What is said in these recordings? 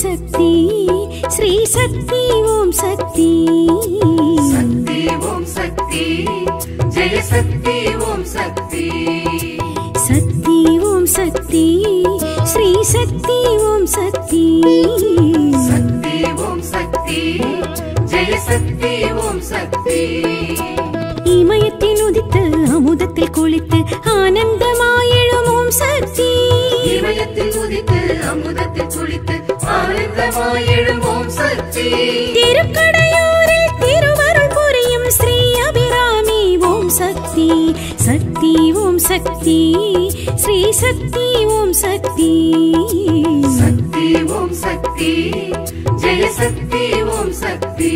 சக்தி ஸ்ரீ சக்தி ஓம் சக்தி சக்தி ஓம் சக்தி ஜெய சக்தி ஓம் சக்தி சக்தி ஓம் சக்தி ஸ்ரீ சக்தி ஓம் சக்தி சக்தி ஓம் சக்தி ஜெய சக்தி ஓம் சக்தி இமயத்தில் உதித்து அமுதத்தில் குளித்து ஆனந்தமாயெழும் ஓம் சக்தி இமயத்தில் உதித்து அமுதத்தில் குளித்து ஆனந்தமாய் எழும் ஓம் சக்தி திருக்கடையூரில் திருவருள் புரியும் ஸ்ரீ அபிராமி ஓம் சக்தி சக்தி ஓம் சக்தி ஸ்ரீ சக்தி ஓம் சக்தி சக்தி ஓம் சக்தி ஜெய சக்தி ஓம் சக்தி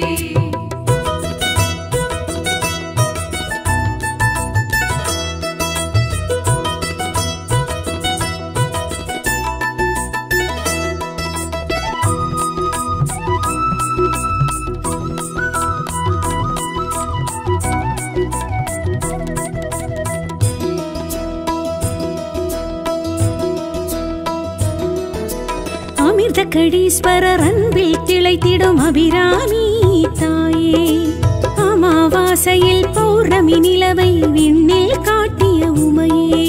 அமிர்த கடீஸ்வரர் அன்பில் திளைத்திடும் அபிராமி தாயே அமாவாசையில் பௌர்ணமி நிலவை விண்ணில் காட்டிய உமையே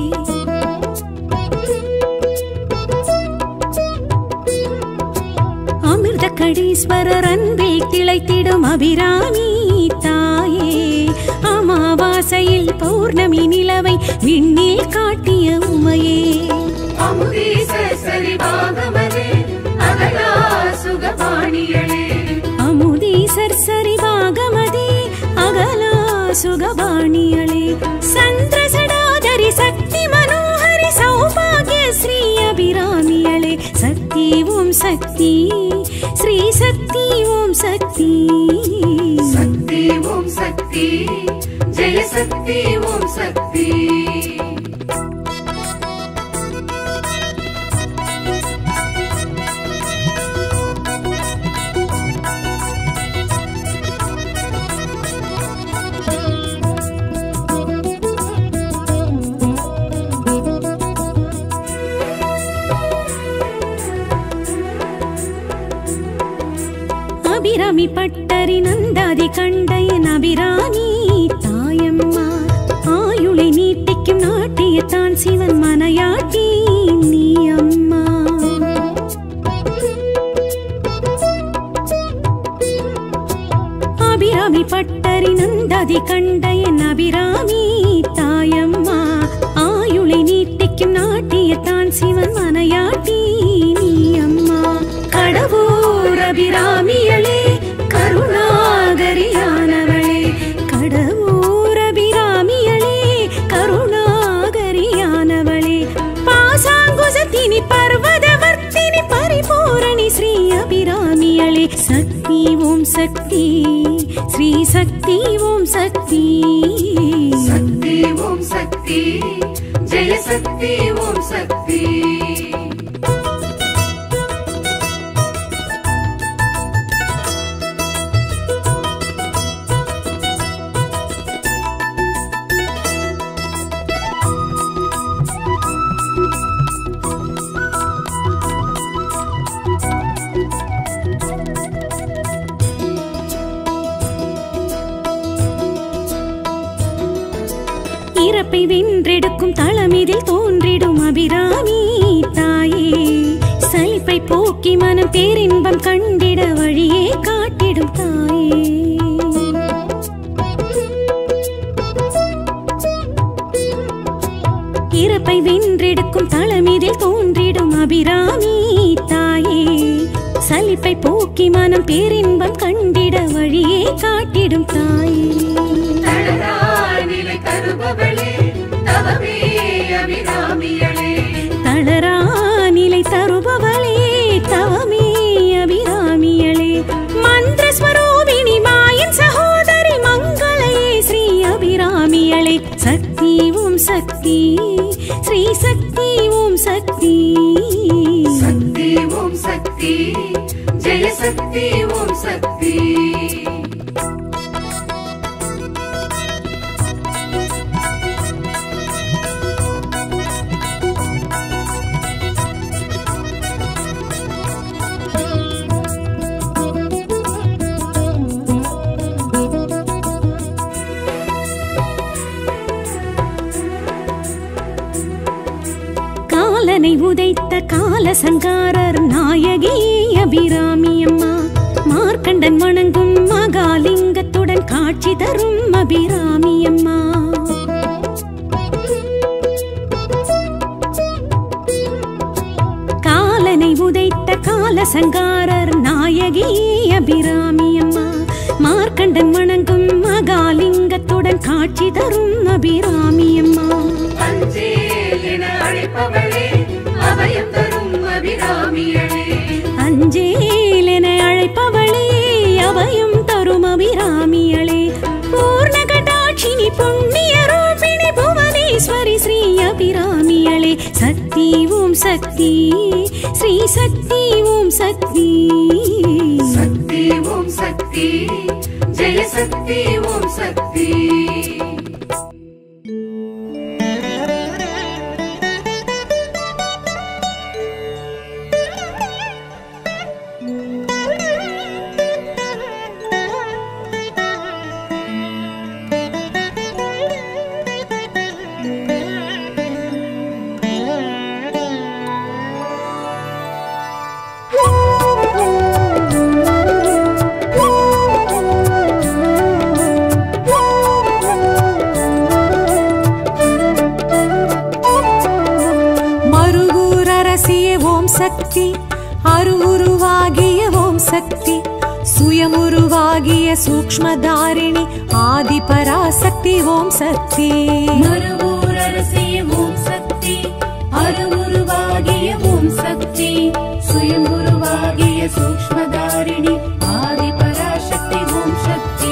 அமிர்த கடீஸ்வரர் அன்பில் திளைத்திடும் அபிராமி தாயே அமாவாசையில் பௌர்ணமி நிலவை விண்ணில் காட்டிய உமையே அமுதீச சரிபாகமதே அகலா சுகபாணியளே அமுதீசர் சரிவாகமதே அகலா சுகபாணியளே சந்திரசடாதரி சக்தி மனோஹரி சௌபாகிய ஸ்ரீ அபிராமியளே சக்தி ஓம் சக்தி ஸ்ரீ சக்தி ஓம் சக்தி சக்தி ஓம் சக்தி ஜெய சக்தி ஓம் சக்தி அபிராமி பட்டரி நந்தாதி கண்டையன் அபிராமி தாயம்மா ஆயுளை நீட்டிக்கும் நாட்டியத்தான் சிவன் மனையாட்டி நீ அம்மா அபிராமி பட்டரி நந்தாதி கண்டையன் அபிராமி தாயம்மா ஆயுளை நீட்டிக்கும் நாட்டியத்தான் சிவன் மனையாட்டி நீ அம்மா கடவுர் அபிராமியளே கருணாகரியானவளே கடவுர் அபிராமியளே கருணாகரியானவளே பாசாங்குசத்தினி பர்வதவர்த்தினி பரிபூரணி ஸ்ரீ அபிராமியளே சக்தி ஓம் சக்தி ஸ்ரீ சக்தி ஓம் சக்தி சக்தி ஓம் சக்தி ஜெய சக்தி ஓம் சக்தி இறப்பை வென்றெடுக்கும் தளமிதில் தோன்றிடும் அபிராமி தாயே சலிப்பை போக்கி மனம் பேரின்பம் கண்டிட வழியே காட்டிடும் தாயே இறப்பை வென்றெடுக்கும் தளமிதில் தோன்றிடும் அபிராமி தாயே சலிப்பை போக்கி மனம் பேரின்பம் கண்டிட வழியே காட்டிடும் தாயே தளரா நிலை தருபவளே தவமே அபிராமியளே தளரா நிலை தருபவளே தவமே அபிராமியளே மந்திர ஸ்வரூபிணி மாயின் சகோதரி மங்களையே ஸ்ரீ அபிராமியளே சக்தி ஓம் சக்தி ஸ்ரீ சக்தி ஓம் சக்தி சக்தி ஓம் சக்தி ஜெய சக்தி ஓம் சக்தி காலனை உதைத்த காலசங்காரர் நாயகி அபிராமி அம்மா மார்க்கண்டன் வணங்கும் மகாலிங்கத்துடன் காட்சி தரும் அபிராமி அம்மா காலனை உதைத்த காலசங்காரர் நாயகி அபிராமி அம்மா மார்க்கண்டன் வணங்கும் மகாலிங்கத்துடன் காட்சி தரும் அபிராமி அம்மா அஞ்சேல் என அழைப்பவளே அபயம் தரும் அபிராமியளே அஞ்சேல் என அழைப்பவளே அவையும் தரும் அபிராமியளே பூர்ண கடாட்சினி புண்ணிய ரூபிணி புவனேஸ்வரி ஸ்ரீ அபிராமியளே சக்தி ஓம் சக்தி ஸ்ரீ சக்தி ஓம் சக்தி சக்தி ஓம் சக்தி ஜெய சக்தி ஓம் சக்தி மறுவூர் அரசிய ஓம் சக்தி அருவுருவாகிய ஓம் சக்தி சுயமுருவாகிய சூக்ஷ்மதாரிணி ஆதி பராசக்தி ஓம் சக்தி மறுவூரரசிய ஓம் சக்தி அருவுருவாகிய ஓம் சக்தி சுயம்புருவாகிய சூக்ஷ்மதாரிணி ஆதி பராசக்தி ஓம் சக்தி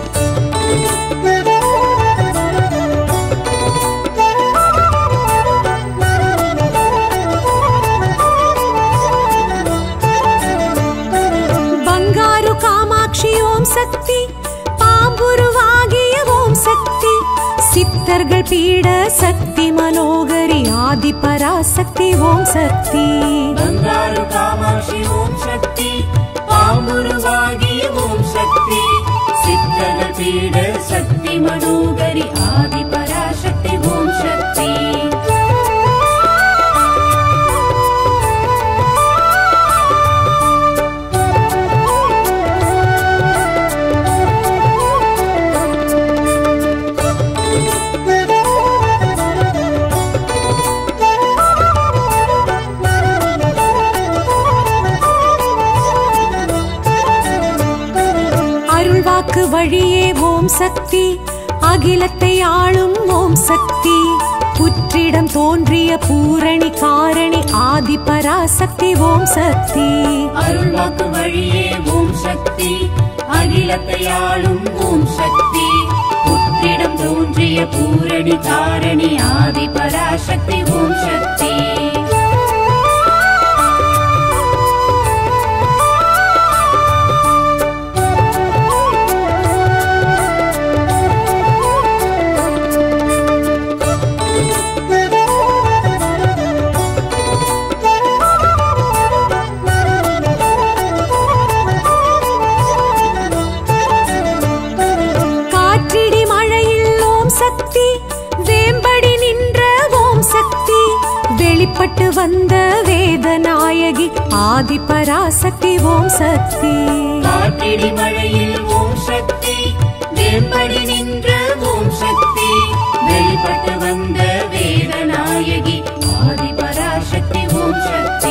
பங்காரு காமாட்சி ஓம் சக்தி பாம்புருவாகிய ஓம் சக்தி சித்தர்கள் பீட சக்தி மனோகரி ஆதி பராசக்தி ஓம் சக்தி ಬಂಗಾರು ಕಾಮಾಕ್ಷಿ ಓಂ ಶಕ್ತಿ ಪಾಮುರುವಾಗಿಯ ಓಂ ಶಕ್ತಿ ಸಿದ್ಧನ ಪೀಡ ಶಕ್ತಿ ಮನೋಗರಿ ಆದಿ ಪರಾಶಕ್ತಿ ಓಂ ಶಕ್ತಿ அருள்வாக்கு வழியே ஓம் சக்தி அகிலத்தை ஆளும் ஓம் சக்தி புற்றிடம் தோன்றிய பூரணி காரணி ஆதி பராசக்தி ஓம் சக்தி அருள்வாக்கு வழியே ஓம் சக்தி அகிலத்தையாளும் ஓம் சக்தி புற்றிடம் தோன்றிய பூரணி காரணி ஆதி பராசக்தி ஓம் சக்தி காற்றிடி மழையில் ஓம் சக்தி வேம்படி நின்ற ஓம் சக்தி வெளிப்பட்டு வந்த வேதநாயகி ஆதி பராசக்தி ஓம் சக்தி காற்றிடி மழையில் ஓம் சக்தி வேம்படி நின்ற ஓம் சக்தி வெளிப்பட்டு வந்த வேதநாயகி ஆதி பராசக்தி ஓம் சக்தி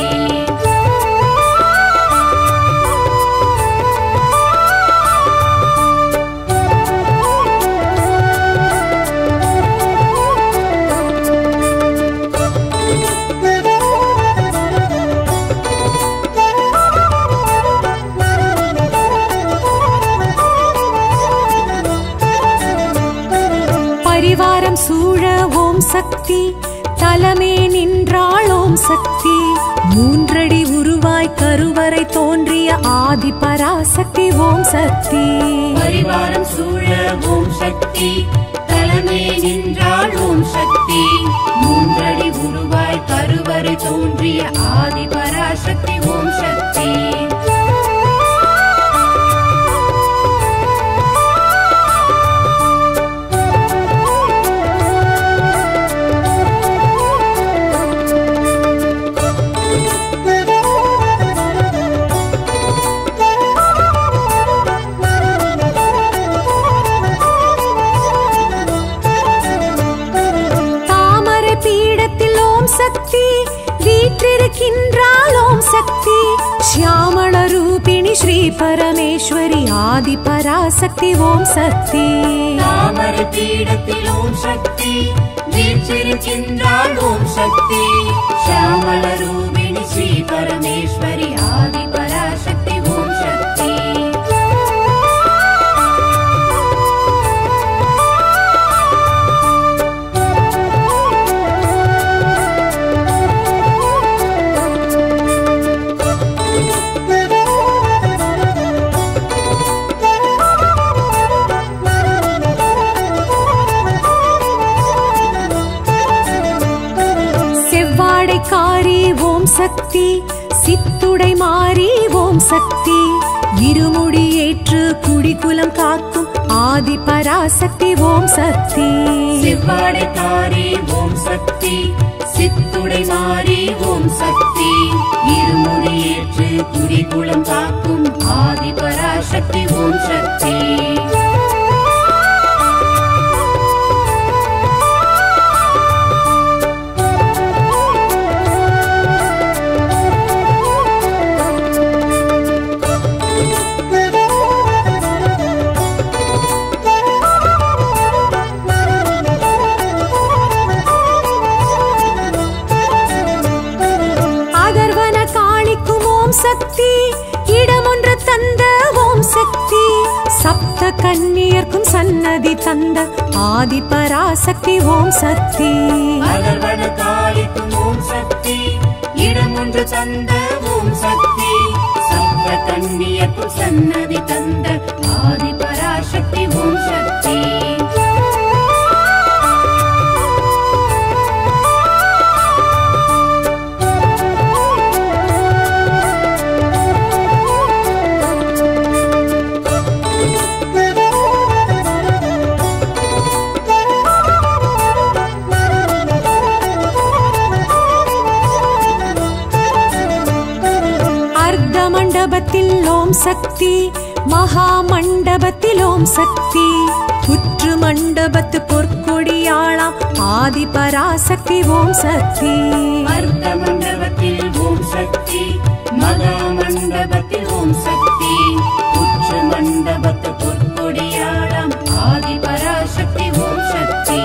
பரிவாரம் சூழ ஓம் சக்தி தலமே நின்றாள் ஓம் சக்தி மூன்றடி உருவாய் கருவறை தோன்றிய ஆதி பராசக்தி ஓம் சக்தி பரிவாரம் சூழ ஓம் சக்தி தலைமை நின்றாள் ஓம் சக்தி மூன்றடி உருவாய் கருவறை தோன்றிய ஆதி பராசக்தி ஓம் சக்தி சக்தி ஷியாமள ரூபிணி ஸ்ரீ பரமேஸ்வரி ஆதி பராசக்தி ஓம் சக்தி தாமரை பீடத்தில் ஓம் சக்தி வீற்றிருக்கின்றாள் ஓம் சக்தி ஷியாமள ரூபிணி ஸ்ரீ பரமேஸ்வரி ஆதி பராசக்தி ஓம் சக்தி செவ்வாடைக்காரி ஓம் சக்தி சித்துடை மாறி ஓம் சக்தி இருமுடி ஏற்று குடிக்குலம் காக்கும் ஆதி பராசக்தி ஓம் சக்தி செவ்வாடைக்காரி ஓம் சக்தி சித்துடை மாறி ஓம் சக்தி இருமுடியேற்று குடிகுளம் காக்கும் ஆதி பராசக்தி ஓம் சக்தி அதர்வன காளிக்கும் ஓம் சக்தி இடமொன்று தந்த ஓம் சக்தி சப்த கன்னியர்க்கும் சன்னதி தந்த ஆதி பராசக்தி ஓம் சக்தி அகர்வன காளிக்கும் ஓம் சக்தி இடம் ஒன்று தந்த ஓம் சக்தி சப்த கன்னியக்கும் சன்னதி தந்த ஆதி பராசக்தி ஓம் சக்தி அர்த்த மண்டபத்தில் ஓம் சக்தி மகா மண்டபத்தில் ஓம் சக்தி புற்று மண்டபத்து பொற்கொடியாளாம் ஆதி பராசக்தி ஓம் சக்தி அர்த்த மண்டபத்தில் ஓம் சக்தி மகா மண்டபத்தில் ஓம் சக்தி உச்ச மண்டபத்து பொற்கொடியாளாம் ஆதி பராசக்தி ஓம் சக்தி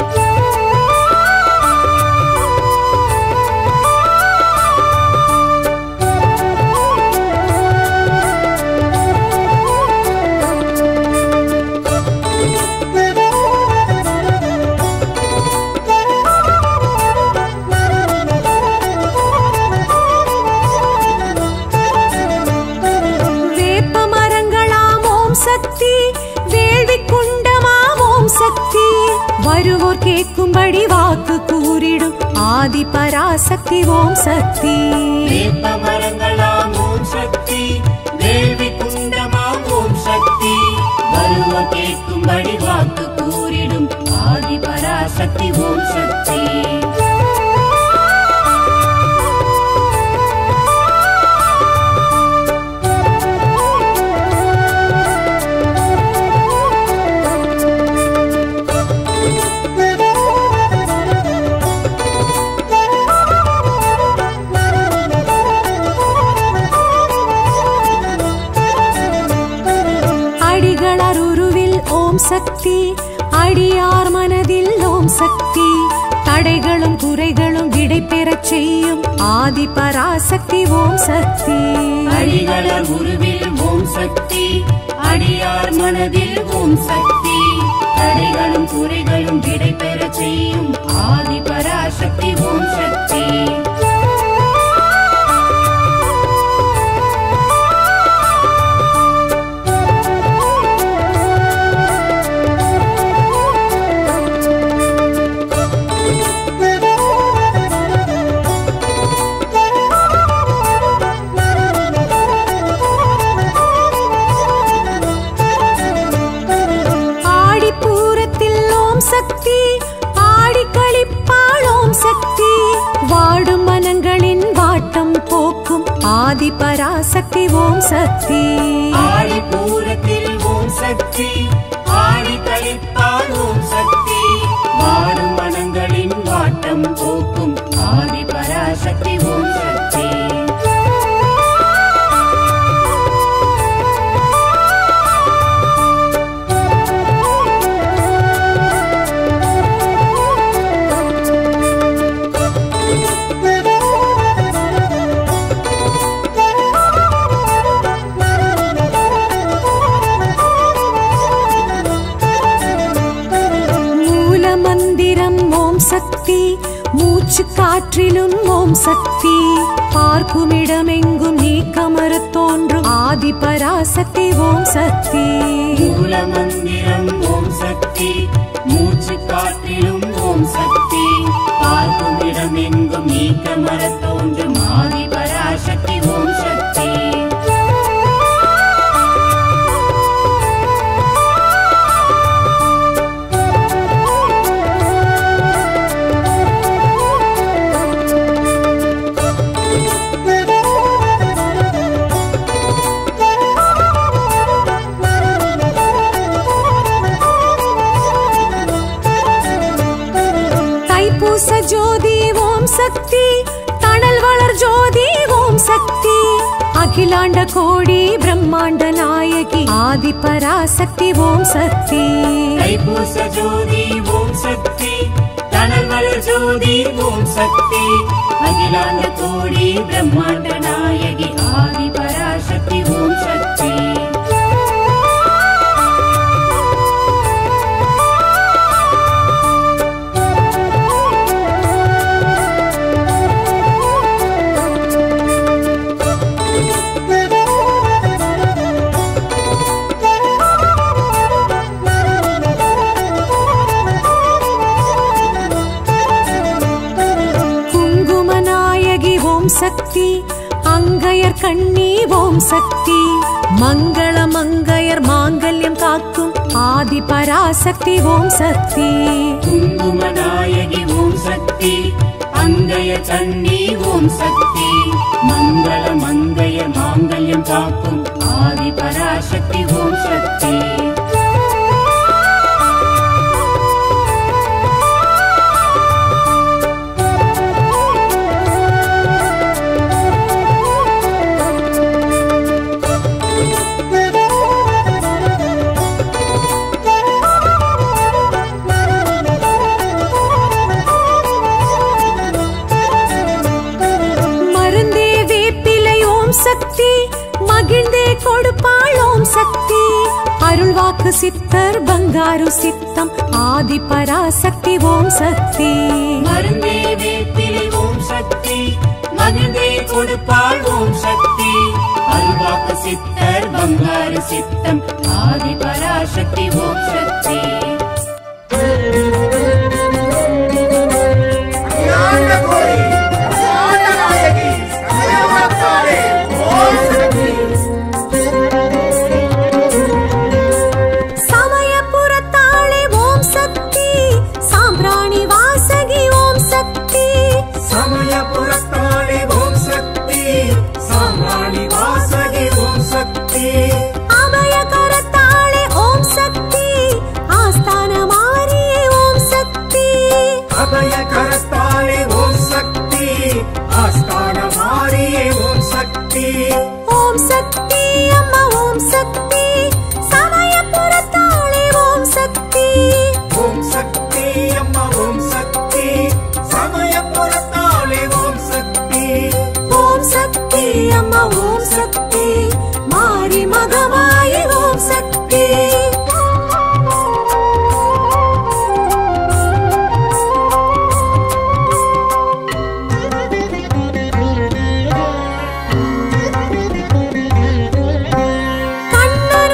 வேப்ப மரங்களாம் ஓம் சக்தி வேள்வி குண்டமாம் ஓம் சக்தி வருவோர் கேட்கும்படி வாக்கு கூறிடும் ஆதி பராசக்தி ஓம் சக்தி வேப்ப மரங்களாம் ஓம் சக்தி வேள்வி குண்டமாம் ஓம் சக்தி வருவ கேட்கும்படி வாக்கு கூறிடும் ஆதி பராசக்தி ஓம் சக்தி அடிகளர் உருவில் ஓம் சக்தி அடியார் மனதில் ஓம் சக்தி தடைகளும் குறைகளும் விடை பெறச் செய்யும் ஆதி பராசக்தி ஓம் சக்தி அடிகளர் உருவில் ஓம் சக்தி அடியார் மனதில் ஓம் சக்தி தடைகளும் குறைகளும் விடை பெறச் செய்யும் ஆதி பராசக்தி ஓம் சக்தி ஆடிப்பூரத்தில் ஓம் சக்தி ஆடி கழிப்பாள் ஓம் சக்தி வாடும் மனங்களின் வாட்டம் போக்கும் ஆதி பராசக்தி ஓம் சக்தி ஆடி பூரத்தில் ஓம் சக்தி ஆடி கழிப்பால் ஓம் சக்தி வாடும் மனங்களின் வாட்டம் போக்கும் ஆதி பராசக்தி ஓம் சக்தி சக்தி மூச்சு காற்றிலும் ஓம் சக்தி பார்க்குமிடமெங்கும் நீக்கமரத் தோன்றும் ஆதி பராசக்தி ஓம் சக்தி மூல மந்திரம் ஓம் சக்தி மூச்சு காற்றிலும் ஓம் சக்தி பார்க்கும் இடம் எங்கும் நீக்க மரத் தோன்றும் ஆதி பராசக்தி ஓம் சக்தி தைப்பூச ஜோதி ஓம் சக்தி தணல் வளர் ஜோதி ஓம் சக்தி அகிலாண்ட கோடி பிரம்மாண்ட நாயகி ஆதி பராசக்தி ஓம் சக்தி தைப்பூச ஜோதி ஓம் சக்தி தனல் வளர் ஜோதி ஓம் சக்தி அகிலாண்ட கோடி பிரம்மாண்ட நாயகி ஆதி பராசக்தி ஓம் சக்தி குங்கும நாயகி ஓம் சக்தி அங்கையர் கண்ணி ஓம் சக்தி மங்கள மங்கையர் மாங்கல்யம் காக்கும் ஆதி பராசக்தி ஓம் சக்தி குங்கும நாயகி ஓம் சக்தி அங்கய சன்னி ஓம் சக்தி மங்கள மங்கைய மாங்கல்யம் காக்கும் ஆதி பராசக்தி ஓம் சக்தி மருந்தே வேப்பிலை ஓம் சக்தி மகிழ்ந்தே கொடுப்பாள் ஓம் சக்தி அருள்வாக்கு சித்தர் பங்காரு சித்தம் ஆதி பராசக்தி ஓம் சக்தி மருந்தே வேப்பிலை ஓம் சக்தி மகிழ்ந்தே கொடுப்பாள் ஓம் சக்தி அல்வாக்கு சித்தர் பங்காரு சித்தம் ஆதி பராசக்தி ஓம் சக்தி சமயபுரத்தாளே ஓம் சக்தி சாம்பிராணி வாசகி ஓம் சக்தி சமயபுரத்தாளே ஓம் சக்தி சாம்ராணி வாசகி ஓம் சக்தி அபயகரத்தாளே ஓம் சக்தி ஆஸ்தான மாரியே ஓம் சக்தி அபய கரத்தாளே ஓம் சக்தி ஆஸ்தான மாரியே ஓம் சக்தி ஓம் சக்தி அம்மா ஓம் சக்தி சமயபுரத்தாளே ஓம் சக்தி ஓம் சக்தி அம்மா ஓம் சக்தி சமயபுரத்தாளே ஓம் சக்தி ஓம் சக்தி அம்மா ஓம் சக்தி மாரி மகமாயி ஓம் சக்தி கண்ண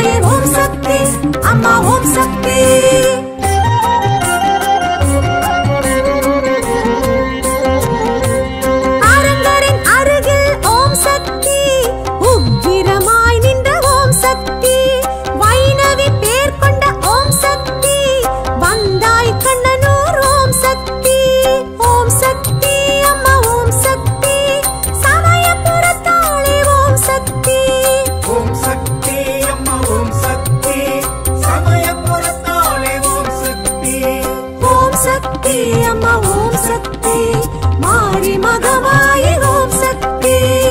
தாயே ஓம் சக்தி அம்மா ஓம் சக்தி அரங்கரின் அருகில் ஓம் சக்தி உக்கிரமாய் நின்ற ஓம் சக்தி வைணவி பேர் கொண்ட ஓம் சக்தி வந்தாய் கண்ணனூர் ஓம் சக்தி ஓம் சக்தி அம்மா ஓம் சக்தி சமயபுரத்தாளே ஓம் சக்தி ஓம் சக்தி அம்மா ஓம் சக்தி சமயபுரத்தாளே ஓம் சக்தி ஓம் சக்தி அம்மா ஓம் சக்தி மாரி மகமாயி ஓம் சக்தி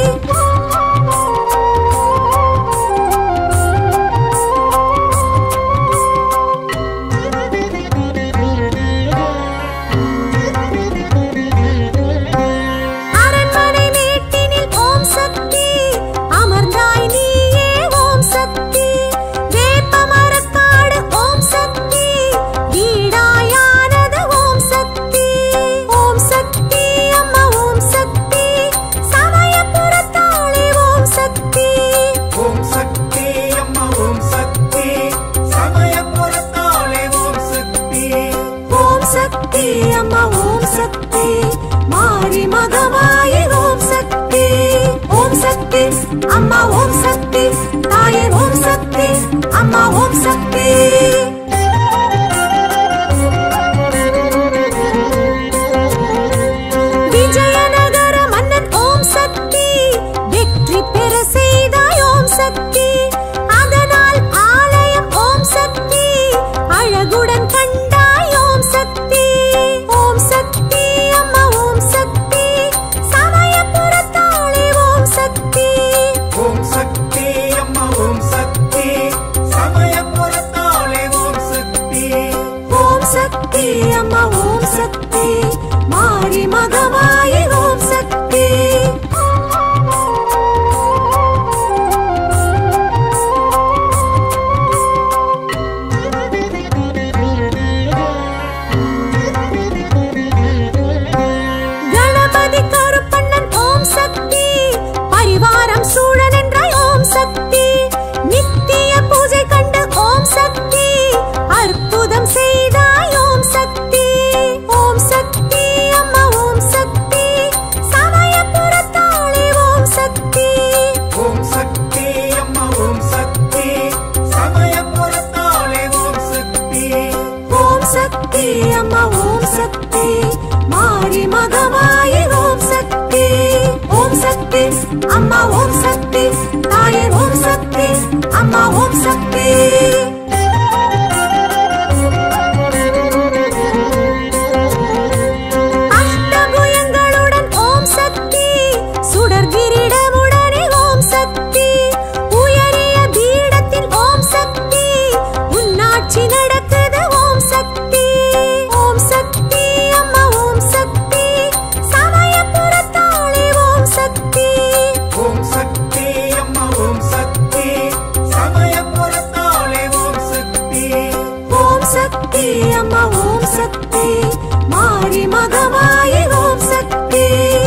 அரண்மனை மேட்டினில் ஓம் சக்தி அமர்ந்தாய் நீயே ஓம் சக்தி வேப்பமரக்காடு ஓம் சக்தி வீடாயானது ஓம் சக்தி ஓம் சக்தி அம்மா ஓம் சக்தி சமயபுரத்தாளே ஓம் சக்தி ஓம் சக்தி அம்மா ஓம் சக்தி சமயபுரத்தாளே ஓம் சக்தி ஓம் சக்தி அம்மா ஓம் சக்தி மாரி மகமாயி ஓம் சக்தி ஓம் சக்தி அம்மா ஓம் சக்தி தாயே ஓம் சக்தி அம்மா ஓம் சக்தி விஜயநகர மன்னன் ஓம் சக்தி வெற்றி பெற செய்தாய் ஓம் சக்தி அதனால் ஆலயம் ஓம் சக்தி அழகுடன் கண்டாய் ஓம் சக்தி ஓம் சக்தி அம்மா ஓம் சக்தி சமயபுரத்தாளே ஓம் சக்தி ஓம் சக்தி அம்மா ஓம் சக்தி சமயபுரத்தாளே ஓம் சக்தி ஓம் சக்தி அம்மா ஓம் சக்தி மாரி மகமாயி ஓம் சக்தி கணபதி கருப்பண்ணன் ஓம் சக்தி பரிவாரம் சூழ நின்றாய் ஓம் சக்தி நித்திய பூஜை கண்டு ஓம் சக்தி அற்புதம் செய்தாய் ஓம் சக்தி ஓம் சக்தி அம்மா ஓம் சக்தி சமயபுரத்தாளே ஓம் சக்தி ஓம் சக்தி அம்மா ஓம் சக்தி சமயபுரத்தாளே ஓம் சக்தி ஓம் சக்தி அம்மா ஓம் சக்தி மாரி மகமாயி ஓம் சக்தி ஓம் சக்தி அம்மா ஓம் சக்தி தாயே ஓம் சக்தி அம்மா ஓம் சக்தி அஷ்டபுயங்களுடன் ஓம் சக்தி சுடர் கிரீடமுடனே ஓம் சக்தி உயரிய பீடத்தில் ஓம் சக்தி உன்னாட்சி நடக்குது ஓம் சக்தி ஓம் சக்தி அம்மா ஓம் சக்தி சமயபுரத்தாளே ஓம் சக்தி ஓம் சக்தி அம்மா ஓம் சக்தி சமயபுரத்தாளே ஓம் சக்தி ஓம் சக்தி அம்மா ஓம் சக்தி மாரி மகமாயி ஓம் சக்தி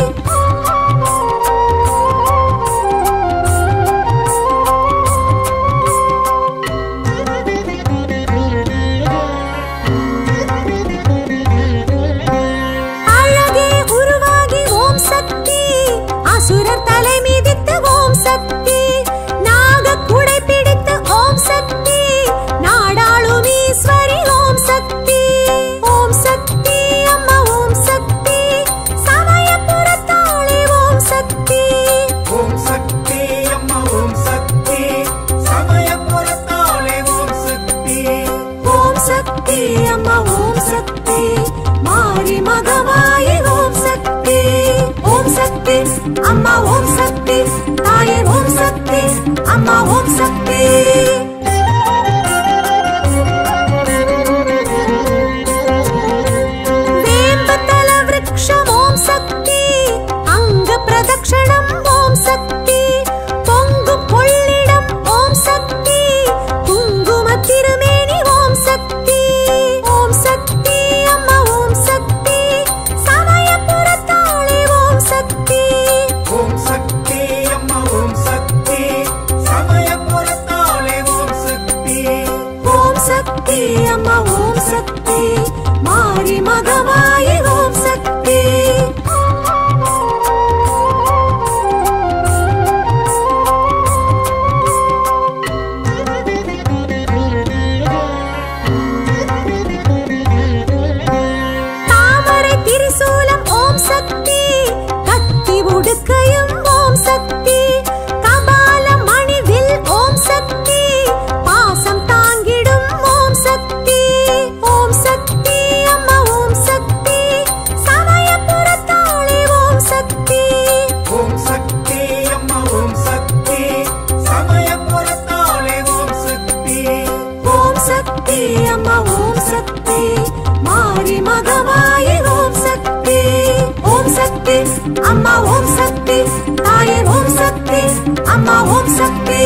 அழகே உருவாகி ஓம் சக்தி அசுரர் தலை மிதித்து ஓம் சக்தி நாக குடை பிடித்து ஓம் சக்தி நாடாளும் ஈஸ்வரி ஓம் சக்தி ஓம் சக்தி அம்மா ஓம் சக்தி சமயபுரத்தாளே ஓம் சக்தி ஓம் சக்தி அம்மா ஓம் சக்தி சமயபுரத்தாளே ஓம் சக்தி ஓம் சக்தி அம்மா ஓம் சக்தி மாரி மகமாயி ஓம் சக்தி ஓம் சக்தி அம்மா ஓம் சக்தி தாயே ஓம் சக்தி அம்மா ஓம் சக்தி வேம்பத்தல விருக்ஷம் ஓம் சக்தி அங்க பிரதக்ஷணம் ஓம் சக்தி பொங்கு கொள்ளிடம் ஓம் சக்தி குங்கும திருமேனி ஓம் சக்தி ஓம் சக்தி அம்மா ஓம் சக்தி சமயபுரத்தாளே ஓம் சக்தி சக்தி அம்மா ஓம் சக்தி மாரி மகமாயி ஓம் சக்தி தாமரை திரிசூலம் ஓம் சக்தி கத்தி உடுக்கையும் ஓம் சக்தி கபாலம் மணிவில் ஓம் சக்தி பாசம் தாங்கிடும் ஓம் சக்தி ஓம் சக்தி அம்மா ஓம் சக்தி சமயபுரத்தாளி ஓம் சக்தி ஓம் சக்தி அம்மா ஓம் சக்தி சமயபுரத்தாளே ஓம் சக்தி ஓம் சக்தி அம்மா ஓம் சக்தி மாரி மகமாயி ஓம் சக்தி ஓம் சக்தி அம்மா ஓம் சக்தி தாயே ஓம் சக்தி அம்மா ஓம் சக்தி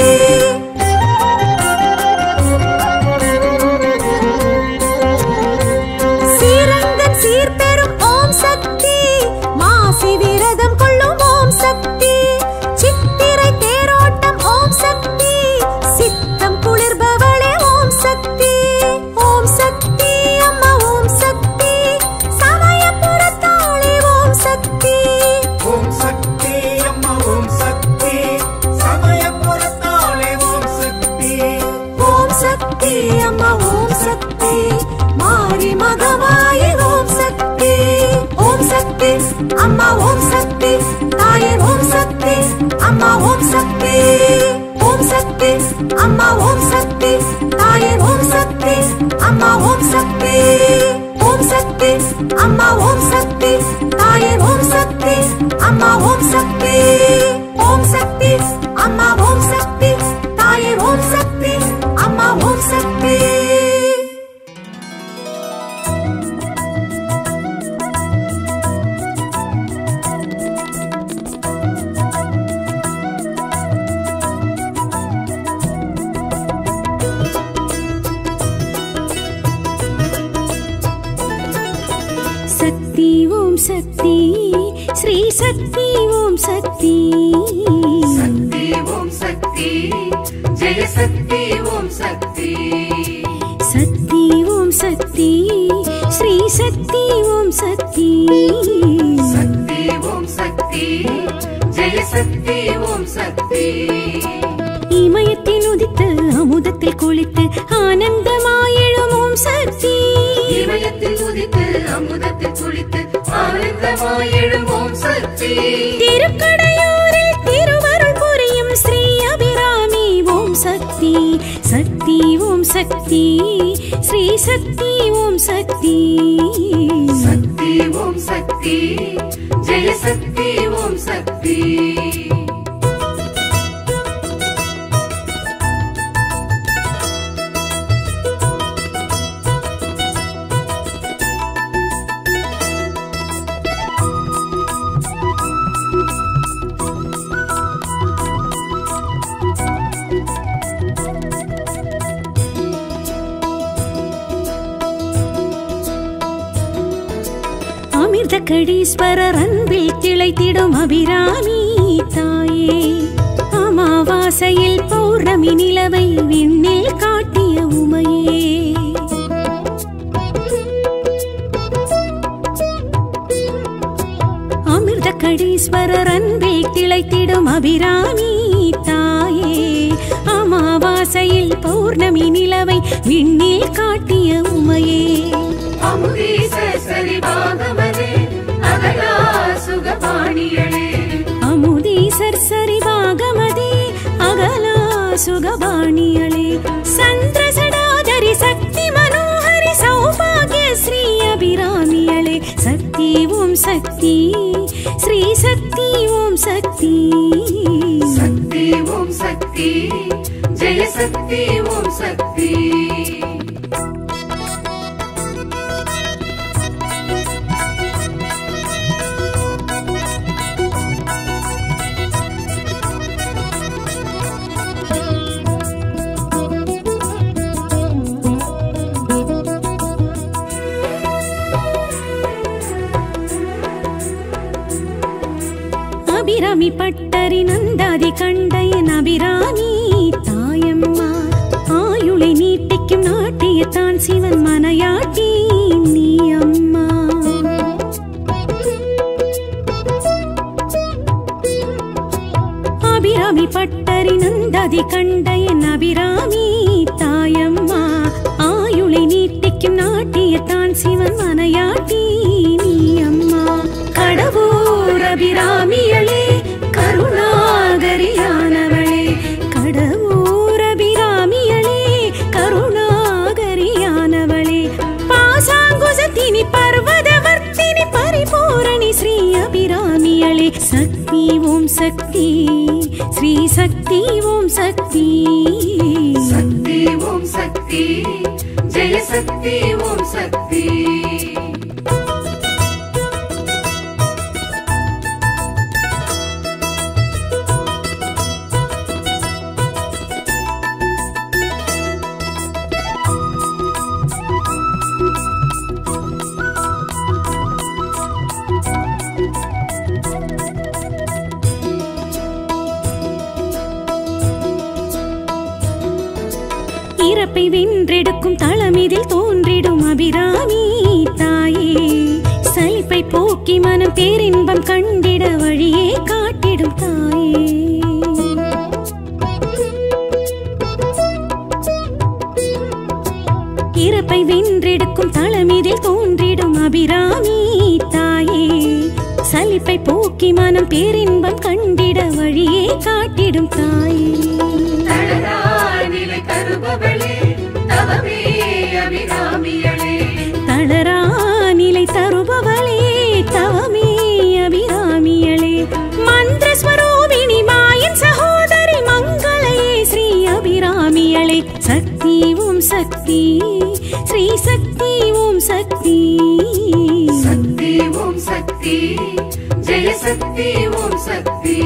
சீரங்கன் சீர்பெறும் ஓம் சக்தி மாசி விரதம் கொள்ளும் ஓம் சக்தி சித்திரை தேரோட்டம் ஓம் சக்தி சித்தம் குளிர்பவளே ஓம் சக்தி ஓம் சக்தி அம்மா ஓம் சக்தி சமயபுரத்தாளி ஓம் சக்தி ஓம் சக்தி அம்மா ஓம் சக்தி சமயபுரத்தாளே ஓம் சக்தி ஓம் சக்தி அம்மா ஓம் சக்தி மாரி மகமாயி ஓம் சக்தி ஓம் சக்தி அம்மா ஓம் சக்தி தாயே ஓம் சக்தி அம்மா ஓம் சக்தி ஓம் சக்தி அம்மா ஓம் சக்தி தாயே ஓம் சக்தி அம்மா ஓம் சக்தி ஓம் சக்தி அம்மா ஓம் சக்தி தாயே ஓம் சக்தி அம்மா ஓம் சக்தி ஓம் சக்தி அம்மா ஓம் சக்தி தாயே ஓம் சக்தி அம்மா ஓம் சக்தி சக்தி ஓம் சக்தி ஸ்ரீ சக்தி ஓம் சக்தி சக்தி ஓம் சக்தி ஜெய சக்தி ஓம் சக்தி சக்தி ஓம் சக்தி ஸ்ரீ சக்தி ஓம் சக்தி சக்தி ஓம் சக்தி ஜெய சக்தி ஓம் சக்தி இமயத்தில் உதித்து அமுதத்தில் குளித்து ஆனந்தமாயெழும் ஓம் சக்தி இமயத்தில் உதித்து அமுதத்தில் குளித்து ஆனந்தமாய் எழும் ஓம் சக்தி திருக்கடையூரில் திருவருள் புரியும் ஸ்ரீ அபிராமி ஓம் சக்தி சக்தி ஓம் சக்தி ஸ்ரீ சக்தி ஓம் சக்தி சக்தி ஓம் சக்தி ஜெய சக்தி ஓம் சக்தி அமிர்த கடீஸ்வரர் அன்பில் திளைத்திடும் அபிராமி தாயே அமாவாசையில் பௌர்ணமி நிலவை விண்ணில் காட்டிய உமையே அமிர்த கடீஸ்வரர் அன்பில் திளைத்திடும் அபிராமி தாயே அமாவாசையில் பௌர்ணமி நிலவை விண்ணில் காட்டிய உமையே அமுதீச சரிவாகமதே அகலா சுகபாணியளே அமுதீசர் சரிவாகமதே அகலா சுகபாணியளே சந்திரசடாதரி சக்தி மனோஹரி சௌபாகிய ஸ்ரீ அபிராமியளே சக்தி ஓம் சக்தி ஸ்ரீ சக்தி ஓம் சக்தி சக்தி ஓம் சக்தி ஜெய சக்தி ஓம் சக்தி அபிராமி பட்டரி நந்தாதி கண்டையன் அபிராமி தாயம்மா ஆயுளை நீட்டிக்கும் நாட்டிய நாட்டியத்தான் சிவன் மனையாட்டி நீ அம்மா அபிராமி பட்டரி நந்ததி கண்ட என் அபிராமி தாயம்மா ஆயுளை நீட்டிக்கும் நாட்டியத்தான் சிவன் மனையாட்டி நீ அம்மா கடவுர் அபிராமியளே கருணாகரியானவளே கடவுர் அபிராமியளே கருணாகரியானவளே பாசாங்குசத்தினி பர்வதவர்த்தினி பரிபூரணி ஸ்ரீ அபிராமியளே சக்தி ஓம் சக்தி ஸ்ரீ சக்தி ஓம் சக்தி சக்தி ஓம் சக்தி ஜெய சக்தி ஓம் சக்தி இறப்பை வென்றெடுக்கும் தளமிதில் தோன்றிடும் அபிராமி தாயே சலிப்பை போக்கி மனம் பேரின்பம் கண்டிட வழியே காட்டிடும் தாயே இறப்பை வென்றெடுக்கும் தளமிதில் தோன்றிடும் அபிராமி தாயே சலிப்பை போக்கி மனம் பேரின்பம் கண்டிட வழியே காட்டிடும் தாயே தளரா நிலை தருபவளே தவமே அபிராமியளே தளரா நிலை தருபவளே தவமே அபிராமியளே மந்திர ஸ்வரூபிணி மாயன் சகோதரி மங்களையே ஸ்ரீ அபிராமியளே சக்தி ஓம் சக்தி ஸ்ரீ சக்தி ஓம் சக்தி சக்தி ஓம் சக்தி ஜெய சக்தி ஓம் சக்தி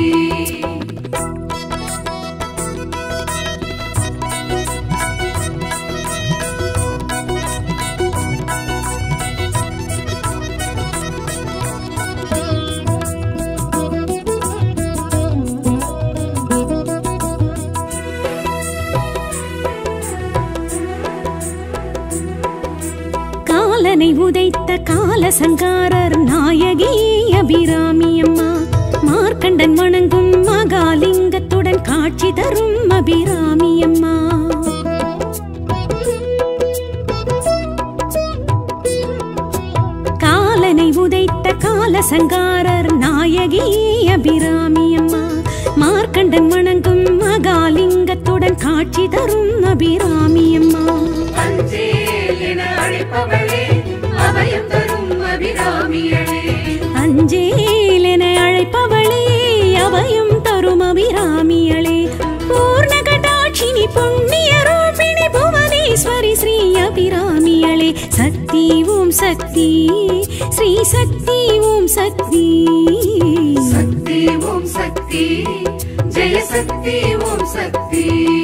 காலனை உதைத்த கால சங்காரர் நாயகி அபிராமி அம்மா மார்க்கண்டன் வணங்கும் மகாலிங்கத்துடன் காட்சி தரும் அபிராமி அம்மா காலனை உதைத்த கால சங்காரர் நாயகி அபிராமி அம்மா மார்க்கண்டன் வணங்கும் மகாலிங்கத்துடன் காட்சி தரும் அபிராமி அம்மா அஞ்சேல் என அழைப்பவளே அபயம் தரும் அபிராமியளே அஞ்சேல் என அழைப்பவளே அபயம் தரும் அபிராமியளே பூர்ண கடாட்சினி புண்ணிய ரூபிணி புவனேஸ்வரி ஸ்ரீ அபிராமியளே சக்தி ஓம் சக்தி ஸ்ரீ சக்தி ஓம் சக்தி சக்தி ஓம் சக்தி ஜெய சக்தி ஓம் சக்தி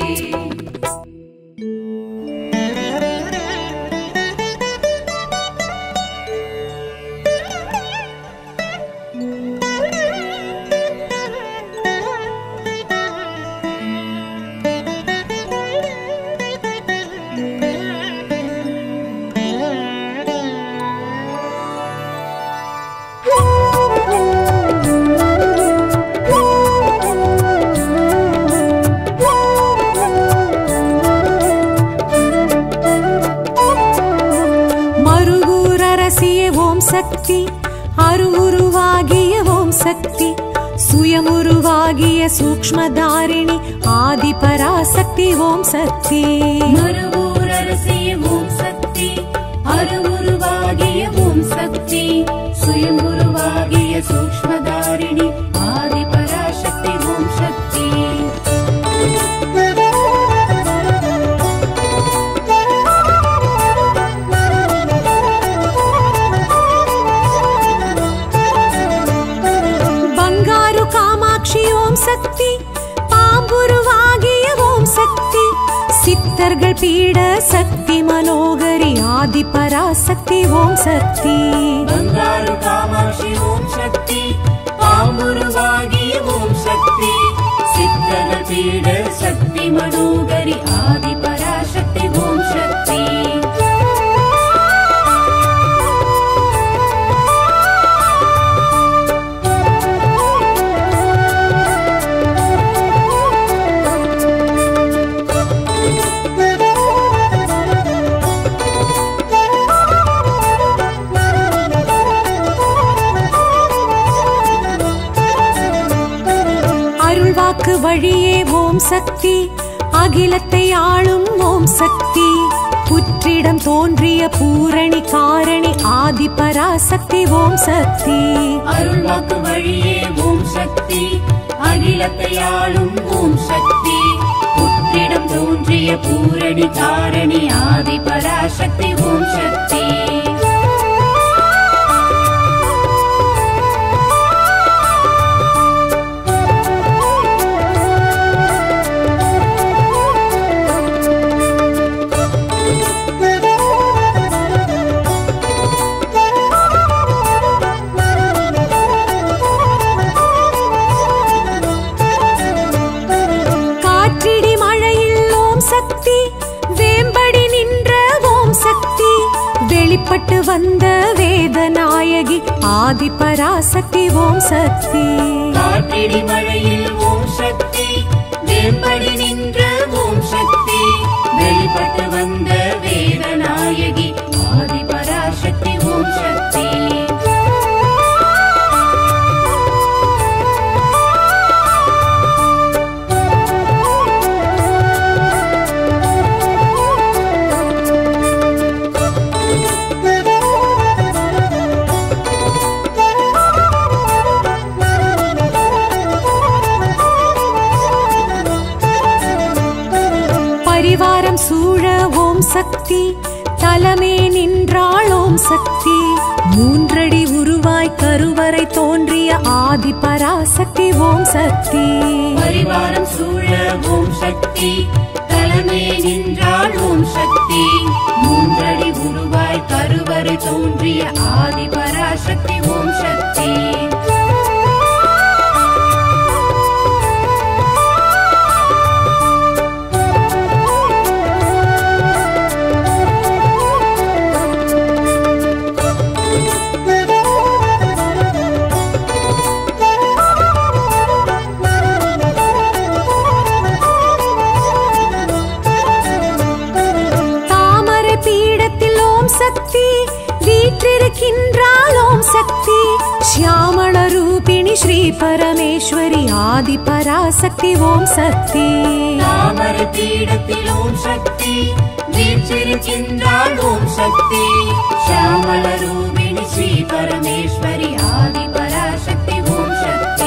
மருகூர் அரசிய ஓம் சக்தி அருவுருவாகிய ஓம் சக்தி சுயமுருவாகிய சூக்ஷ்மதாரிணி ஆதி பராசக்தி ஓம் சக்தி மறுவூரரசே ஓம் சக்தி அருவுருவாகிய ஓம் சக்தி சுயம்புருவாகிய சூக்ஷ்மதாரிணி ஆதி பராசக்தி ஓம் சக்தி ಬಂಗಾರು ಕಾಮಾಕ್ಷಿ ಓಂ சக்தி பாம்புருவாகிய ஓம் சக்தி சித்தர்கள் பீட சக்தி மனோகரி ஆதி பராசக்தி ஓம் சக்தி ಬಂಗಾರು ಕಾಮಾಕ್ಷಿ ಓಂ ಶಕ್ತಿ ಪಾಂಬುರುವಾಗಿಯ ಓಂ ಶಕ್ತಿ ಸಿದ್ಧರ ಪೀಡ ಶಕ್ತಿ ಮನೋಗರಿ ಆದಿ ಪರಾಶಕ್ತಿ ಓಂ ಶಕ್ತಿ அருள்வாக்கு வழியே ஓம் சக்தி அகிலத்தை ஆளும் ஓம் சக்தி புற்றிடம் தோன்றிய பூரணி காரணி ஆதி பராசக்தி ஓம் சக்தி அருள்வாக்கு வழியே ஓம் சக்தி அகிலத்தை ஆளும் ஓம் சக்தி புத்திடம் தோன்றிய பூரணி காரணி ஆதி பராசக்தி ஓம் சக்தி காற்றிடி மழையில் ஓம் சக்தி வேம்படி நின்ற ஓம் சக்தி வெளிப்பட்டு வந்த வேதநாயகி ஆதி பராசக்தி ஓம் சக்தி காற்றிடி மழையில் ஓம் சக்தி வேம்படி நின்ற ஓம் சக்தி வெளிப்பட்டு வந்த வேதநாயகி ஆதி பராசக்தி ஓம் சக்தி பரிவாரம் சூழ ஓம் சக்தி தலமே நின்றாள் ஓம் சக்தி மூன்றடி உருவாய் கருவறை தோன்றிய ஆதி பராசக்தி ஓம் சக்தி பரிவாரம் சூழ ஓம் சக்தி தலைமை நின்றாள் ஓம் சக்தி மூன்றடி உருவாய் கருவறை தோன்றிய ஆதி பராசக்தி ஓம் சக்தி தாமரை பீடத்தில் ஓம் சக்தி வீற்றிருக்கின்றாள் ஓம் சக்தி சியாமள ரூபிணி ஸ்ரீ பரமேஸ்வரி ஆதி பராசக்தி ஓம் சக்தி தாமரை பீடத்தில் ஓம் சக்தி வீற்றிருக்கின்றாள் ஓம் சக்தி ஷியாமள ரூபிணி ஸ்ரீ பரமேஸ்வரி ஆதி பராசக்தி ஓம் சக்தி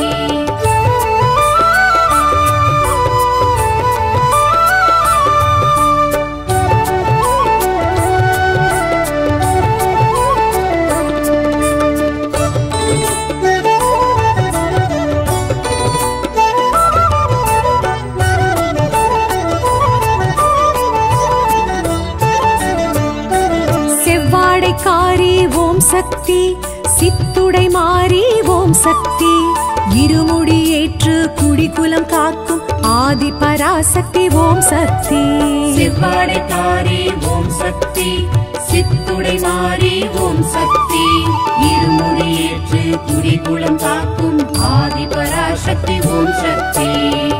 செவ்வாடைக்காரி ஓம் சக்தி சித்துடை மாறி ஓம் சக்தி இருமுடி ஏற்று குடிகுலம் காக்கும் ஆதி பராசக்தி ஓம் சக்தி செவ்வாடைக்காரி ஓம் சக்தி சித்துடை மாறி ஓம் சக்தி இருமுடியேற்று குடிகுளம் காக்கும் ஆதி பராசக்தி ஓம் சக்தி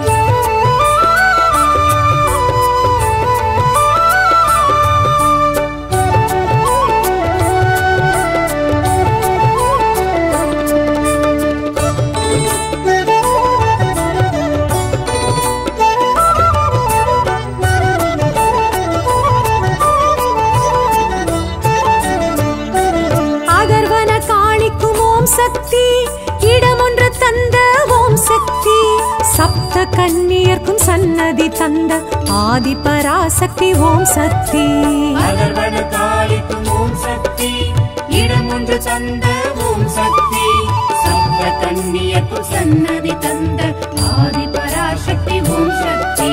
அகர்வன காளிக்கும் ஓம் சக்தி இடமொன்று தந்த ஓம் சக்தி சப்த கன்னியர்க்கும் சன்னதி தந்த ஆதி பராசக்தி ஓம் சக்தி அகர்வன காளிக்கும் ஓம் சக்தி இடம் ஒன்று தந்த ஓம் சக்தி சப்த கண்ணியக்கும் சன்னதி தந்த ஆதி பராசக்தி ஓம் சக்தி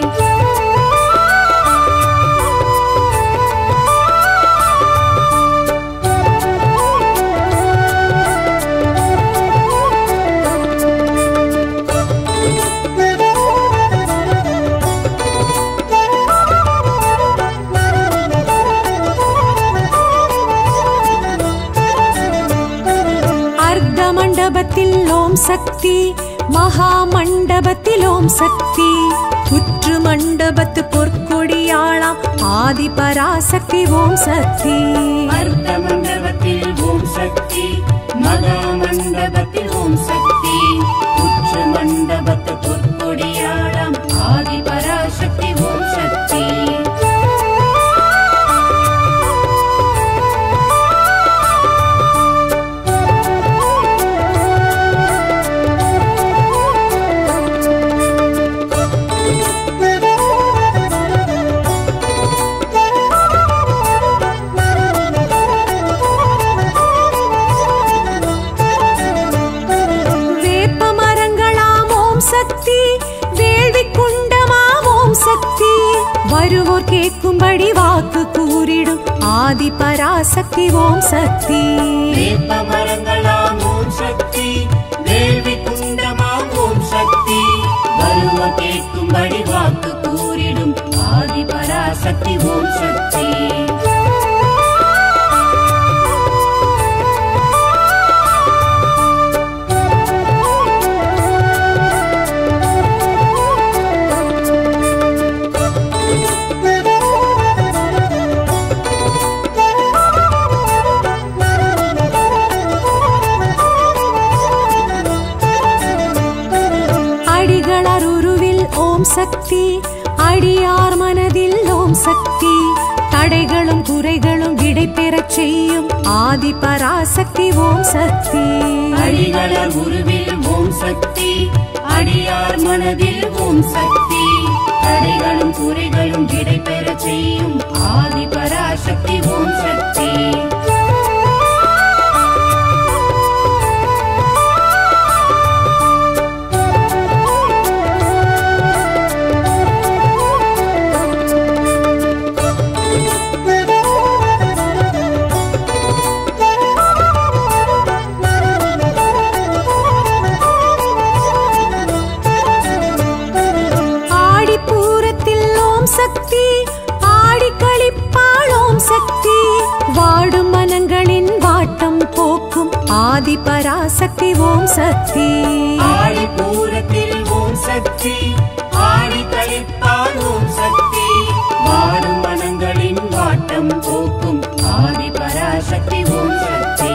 அர்த்த மண்டபத்தில் ஓம் சக்தி மகா மண்டபத்தில் ஓம் சக்தி புற்று மண்டபத்து பொற்கொடியாளாம் ஆதி பராசக்தி ஓம் சக்தி அர்த்த மண்டபத்தில் ஓம் சக்தி மகா மண்டபத்தில் ஓம் சக்தி உச்ச மண்டபத்து பொற்கொடி கேட்கும்படி வாக்கு கூறிடும் ஆதி பராசக்தி ஓம் சக்தி வேப்ப மரங்களாம் ஓம் சக்தி வேள்வி குண்டமாம் ஓம் சக்தி வருவ கேட்கும்படி வாக்கு கூறிடும் ஆதி பராசக்தி ஓம் சக்தி அடிகளர் உருவில் ஓம் சக்தி அடியார் மனதில் ஓம் சக்தி தடைகளும் குறைகளும் விடை பெறச் செய்யும் ஆதி பராசக்தி ஓம் சக்தி அடிகளர் உருவில் ஓம் சக்தி அடியார் மனதில் ஓம் சக்தி தடைகளும் குறைகளும் விடை பெறச் செய்யும் ஆதி பராசக்தி ஓம் சக்தி ஆடிப்பூரத்தில் ஓம் சக்தி ஆடி கழிப்பாள் ஓம் சக்தி வாடும் மனங்களின் வாட்டம் போக்கும் ஆதி பராசக்தி ஓம் சக்தி ஆடி பூரத்தில் ஓம் சக்தி ஆடி கழிப்பால் ஓம் சக்தி வாடும் மனங்களின் வாட்டம் போக்கும் ஆதி பராசக்தி ஓம் சக்தி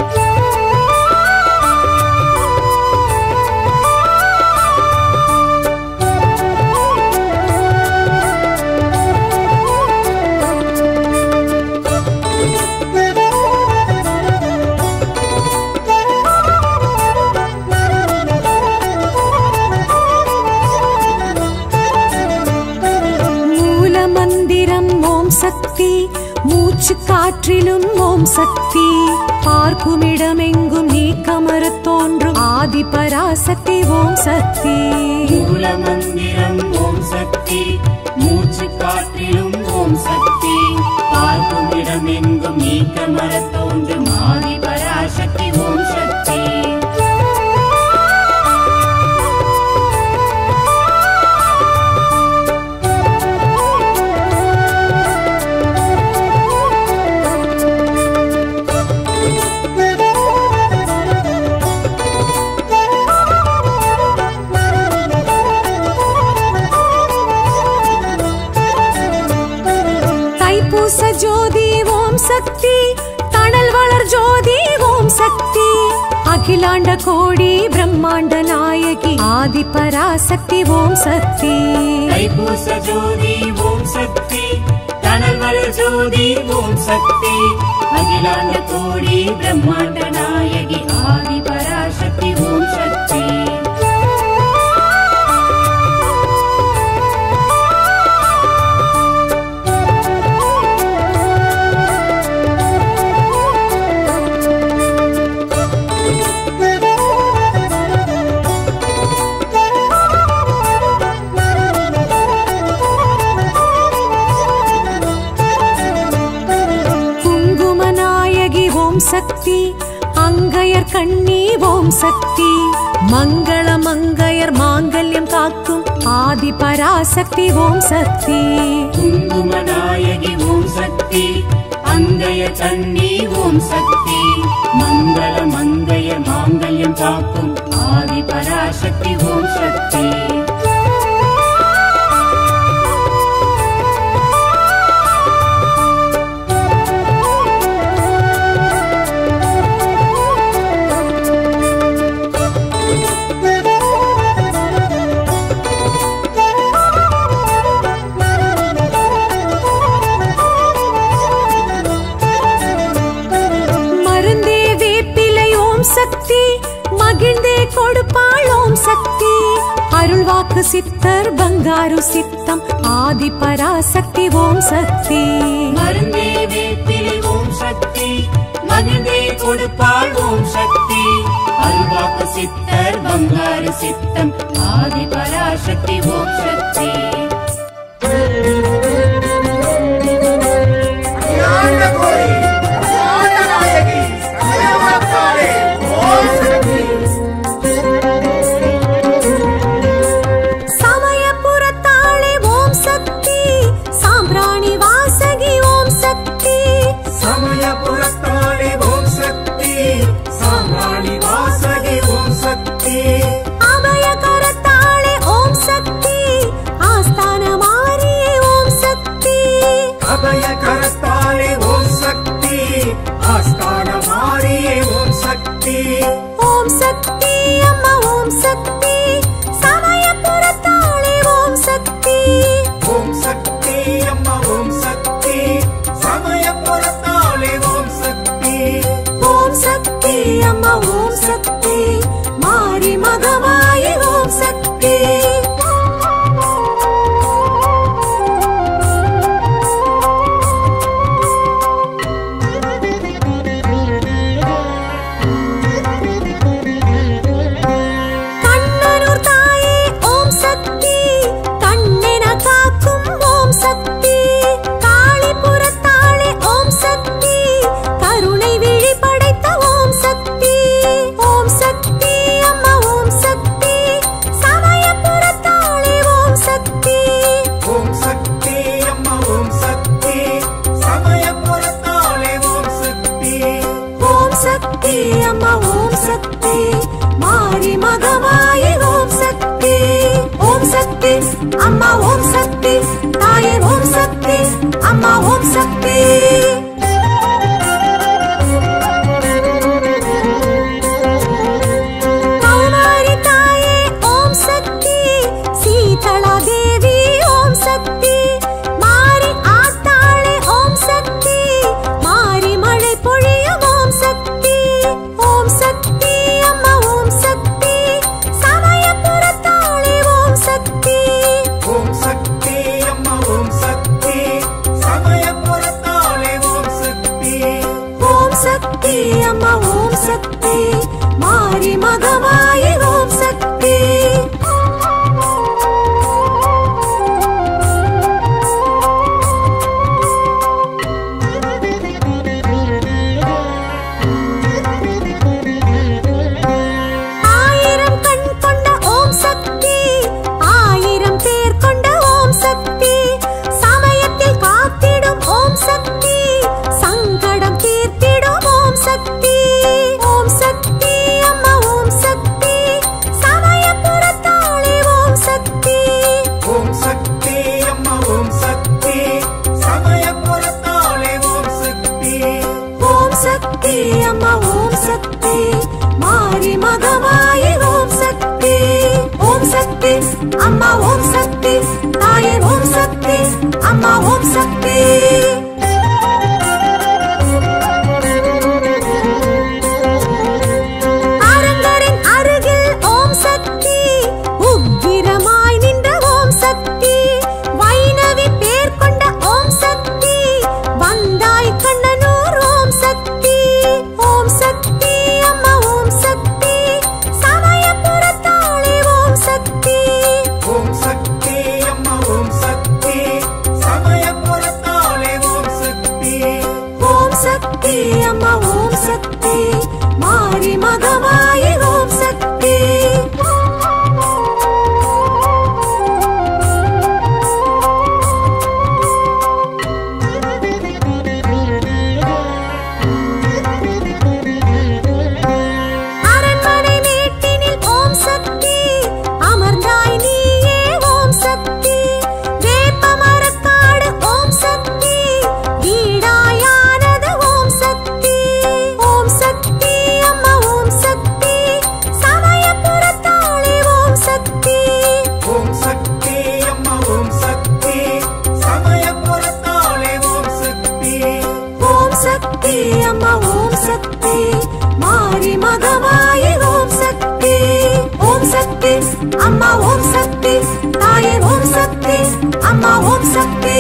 மூல மந்திரம் ஓம் சக்தி மூச்சு காற்றிலும் ஓம் சக்தி பார்க்கும் இடமெங்கும் நீக்கமரத் தோன்றும் ஆதி பராசக்தி ஓம் சக்தி மூல மந்திரம் ஓம் சக்தி மூச்சு காற்றிலும் ஓம் சக்தி பார்க்கும் இடமெங்கும் நீக்க மரத் தோன்றும் ஆதி பராசக்தி ஓம் சக்தி தைப்பூச ஜோதி ஓம் சக்தி தணல் வளர் ஜோதி ஓம் சக்தி அகிலாண்ட கோடி பிரம்மாண்ட நாயகி ஆதி பராசக்தி ஓம் சக்தி தைப்பூச ஜோதி ஓம் சக்தி தனல்வர ஜோதி ஓம் சக்தி அகிலாண்ட கோடி பிரம்மாண்ட நாயகி ஆதி பராசக்தி ஓம் சக்தி குங்கும நாயகி ஓம் சக்தி அங்கையர் கண்ணி ஓம் சக்தி மங்கள மங்கையர் மாங்கல்யம் காக்கும் ஆதி பராசக்தி ஓம் சக்தி குங்கும நாயகி ஓம் சக்தி அங்கய கண்ணி ஓம் சக்தி மங்கள மங்கய மாங்கல்யம் காக்கும் ஆதி பராசக்தி ஓம் சக்தி மருந்தே வேப்பிலை ஓம் சக்தி மகிழ்ந்தே கொடுப்பாள் ஓம் சக்தி அருள்வாக்கு சித்தர் பங்காரு சித்தம் ஆதி பராசக்தி ஓம் சக்தி மருந்தே வேப்பிலை ஓம் சக்தி மகிழ்ந்தே கொடுப்பாள் ஓம் சக்தி அருள்வாக்கு சித்தர் பங்காரு சித்தம் ஆதி பராசக்தி ஓம் சக்தி புறத்தாலே ஓம் சக்தி ஆஸ்தான மாறியே ஓம் சக்தி ஓம் சக்தி அம்மா ஓம் சக்தி சமயபுரத்தாளே ஓம் சக்தி ஓம் சக்தி அம்மா ஓம் சக்தி சமய புறத்தாலே ஓம் சக்தி ஓம் சக்தி அம்மா ஓம் சக்தி மாரி மகமாயி ஓம் சக்தி கண்ணனூர் தாயே ஓம் சக்தி கண்ணென காக்கும் ஓம் சக்தி காளிபுரத்தாளே ஓம் சக்தி கருணை விழி படைத்த ஓம் சக்தி ஓம் சக்தி அம்மா ஓம் சக்தி சமயபுரத்தாளே ஓம் சக்தி ஓம் சக்தி அம்மா ஓம் சக்தி சமய புறத்தாலே ஓம் சக்தி ஓம் சக்தி அம்மா ஓம் சக்தி மாரி மகமாயி ஓம் சக்தி ஓம் சக்தி அம்மா ஓம் சக்தி தாயே ஓம் சக்தி அம்மா ஓம் சக்தி கௌமாரி தாயே ஓம் சக்தி சீதளா தேவி ஓம் சக்தி மாரி ஆத்தாளே ஓம் சக்தி மாரி மழை பொழியும் ஓம் சக்தி ஓம் சக்தி அம்மா ஓம் சக்தி சமயபுரத்தாளே ஓம் சக்தி ஓம் சக்தி அம்மா ஓம் சக்தி சமய புறத்தாலே ஓம் சக்தி ஓம் சக்தி அம்மா ஓம் சக்தி மாரி மகமாயி ஓம் சக்தி ஆயிரம் கண் கொண்ட ஓம் சக்தி ஆயிரம் பேர் கொண்ட ஓம் சக்தி சமயத்தில் காத்திடும் ஓம் சக்தி சங்கடம் தீர்த்திடும் ஓம் சக்தி ஓம் சக்தி அம்மா ஓம் சக்தி சமயபுரத்தாளே ஓம் சக்தி ஓம் சக்தி அம்மா ஓம் சக்தி சமய புறத்தாலே ஓம் சக்தி ஓம் சக்தி அம்மா ஓம் சக்தி மாரி மகமாயி ஓம் சக்தி ஓம் சக்தி அம்மா ஓம் சக்தி தாயே ஓம் சக்தி அம்மா ஓம் சக்தி அரங்கரின் அருகில் ஓம் சக்தி உக்கிரமாய் நின்ற ஓம் சக்தி வைணவி பேர் கொண்ட ஓம் சக்தி வந்தாய் கண்ணனூர் ஓம் சக்தி ஓம் சக்தி அம்மா ஓம் சக்தி சமயபுரத்தாளே ஓம் சக்தி ஓம் சக்தி அம்மா ஓம் சக்தி சமய புறத்தாலே ஓம் சக்தி ஓம் சக்தி அம்மா ஓம் சக்தி மாரி மகமாயி ஓம் சக்தி அரண்மனை மேட்டினில் ஓம் சக்தி அமர்ந்தாய் நீயே ஓம் சக்தி வேப்பமரக்காடு ஓம் சக்தி வீடாயானது ஓம் சக்தி ஓம் சக்தி அம்மா ஓம் சக்தி சமயபுரத்தாளே ஓம் சக்தி ஓம் சக்தி அம்மா ஓம் சக்தி சமய புறத்தாலே ஓம் சக்தி ஓம் சக்தி அம்மா ஓம் சக்தி மாரி மகமாயி ஓம் சக்தி ஓம் சக்தி அம்மா ஓம் சக்தி தாயே ஓம் சக்தி அம்மா ஓம் சக்தி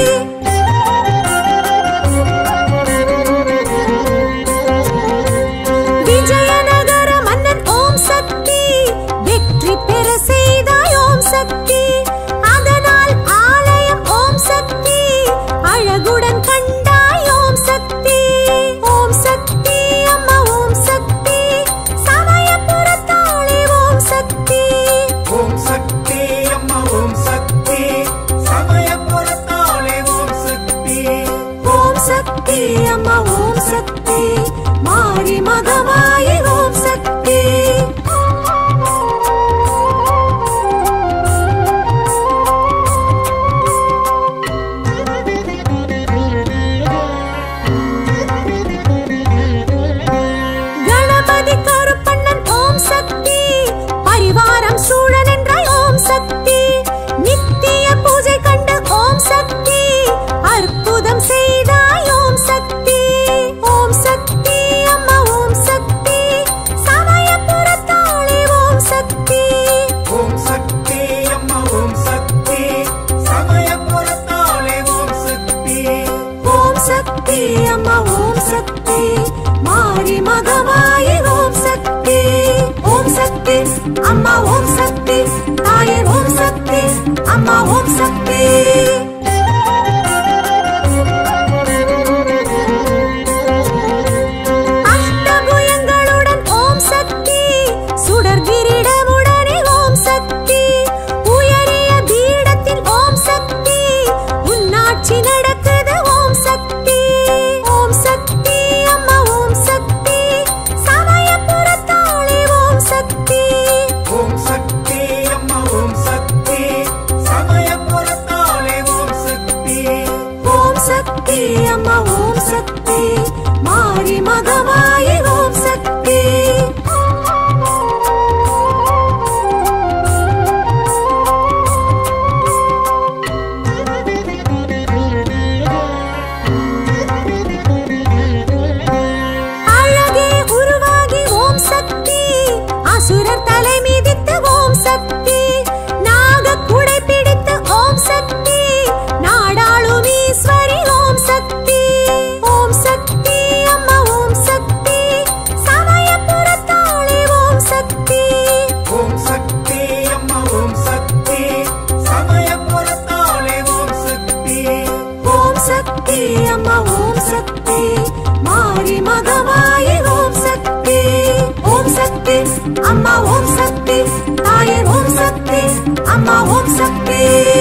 விஜயநகர மன்னன் ஓம் சக்தி வெற்றி பெற செய்தாய் ஓம் சக்தி அதனால் ஆலயம் ஓம் சக்தி அழகுடன் கண்டாய் ஓம் சக்தி ஓம் சக்தி அம்மா ஓம் சக்தி சமயபுரத்தாளே ஓம் சக்தி ஓம் சக்தி அம்மா ஓம் சக்தி சமய புறத்தாலே ஓம் சக்தி ஓம் சக்தி அம்மா ஓம் சக்தி மாரி மகமாயி ஓம் சக்தி சக்தி அம்மா ஓம் சக்தி மாரி மகமாயி ஓம் சக்தி ஓம் சக்தி அம்மா ஓம் சக்தி தாயே ஓம் சக்தி அம்மா ஓம் சக்தி அஷ்டபுயங்களுடன் ஓம் சக்தி சுடர் கிரீடமுடனே ஓம் சக்தி உயரிய பீடத்தில் ஓம் சக்தி உன்னாட்சி நடக்குது ஓம் சக்தி ஓம் சக்தி அம்மா ஓம் சக்தி சமயபுரத்தாளே ஓம் சக்தி ஓம் சக்தி அம்மா ஓம் சக்தி சமயபுரத்தாலே ஓம் சக்தி ஓம் சக்தி அம்மா ஓம் சக்தி மாரி மகமாயி ஓம் சக்தி அழகே உருவாகி ஓம் சக்தி அசுரர் தலை மிதித்து ஓம் சக்தி நாக குடை பிடித்து ஓம் சக்தி நாடாளும் ஈஸ்வரி ஓம் சக்தி ஓம் சக்தி அம்மா ஓம் சக்தி சமயபுரத்தாளே ஓம் சக்தி ஓம் சக்தி அம்மா ஓம் சக்தி சமயபுரத்தாலே ஓம் சக்தி ஓம் சக்தி அம்மா ஓம் சக்தி மாரி மகமாயி ஓம் சக்தி ஓம் சக்தி அம்மா ஓம் சக்தி தாயே ஓம் சக்தி அம்மா ஓம் சக்தி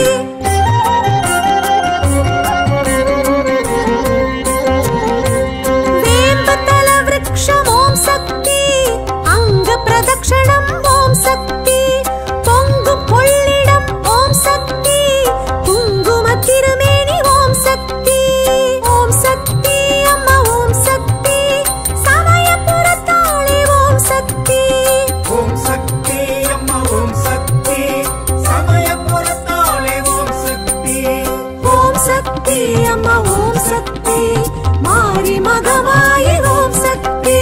வேம்பத்தல விருக்ஷம் ஓம் சக்தி அங்க பிரதக்ஷணம் ஓம் சக்தி பொங்கும் கொள்ளிடம் ஓம் சக்தி குங்கும திருமேனி ஓம் சக்தி ஓம் சக்தி அம்மா ஓம் சக்தி சமயபுரத்தாளே ஓம் சக்தி ஓம் சக்தி அம்மா ஓம் சக்தி சமயபுரத்தாலே ஓம் சக்தி ஓம் சக்தி அம்மா ஓம் சக்தி மாரி மகமாயி ஓம் சக்தி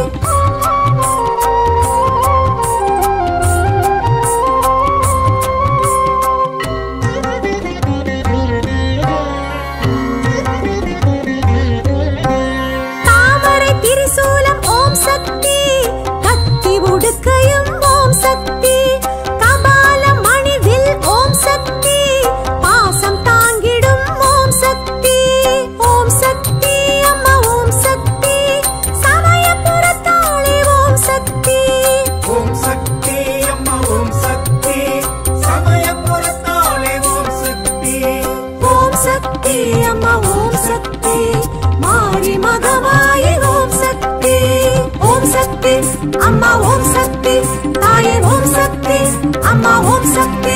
தாமரை திரிசூலம் ஓம் சக்தி கத்தி உடுக்கையும் ஓம் சக்தி கபால மணிவில் ஓம் சக்தி பாசம் தாங்கிடும் ஓம் சக்தி ஓம் சக்தி அம்மா ஓம் சக்தி சமயபுரத்தாளே ஓம் சக்தி ஓம் சக்தி அம்மா ஓம் சக்தி சமயபுரத்தாலே ஓம் சக்தி ஓம் சக்தி அம்மா ஓம் சக்தி மாரி மகமாயி ஓம் சக்தி ஓம் சக்தி அம்மா ஓம் சக்தி தாயே ஓம் சக்தி அம்மா ஓம் சக்தி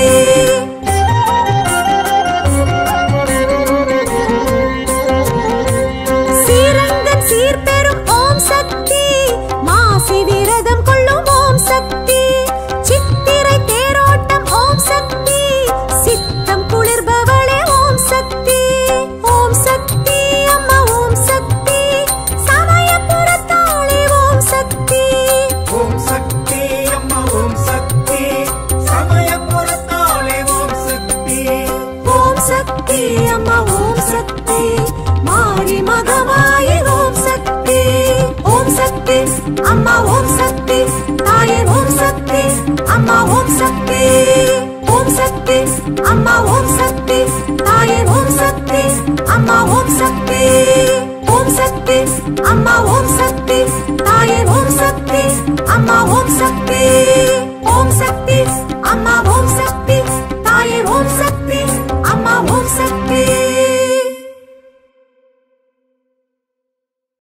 சீரங்கன் சீர்பெறும் ஓம் சக்தி மாசி விரதம் கொள்ளும் ஓம் சக்தி சித்திரை தேரோட்டம் ஓம் சக்தி சித்தம் குளிர்பவளே ஓம் சக்தி ஓம் சக்தி அம்மா ஓம் சக்தி சமயபுரத்தாளே ஓம் சக்தி ஓம் சக்தி அம்மா ஓம் சக்தி சமயபுரத்தாலே ஓம் சக்தி ஓம் சக்தி அம்மா ஓம் சக்தி மாரி மகமாயி ஓம் சக்தி ஓம் சக்தி அம்மா ஓம் சக்தி தாயே ஓம் சக்தி அம்மா ஓம் சக்தி ஓம் சக்தி அம்மா ஓம் சக்தி தாயே ஓம் சக்தி அம்மா ஓம் சக்தி ஓம் சக்தி அம்மா ஓம் சக்தி தாயே ஓம் சக்தி அம்மா ஓம் சக்தி ஓம் சக்தி அம்மா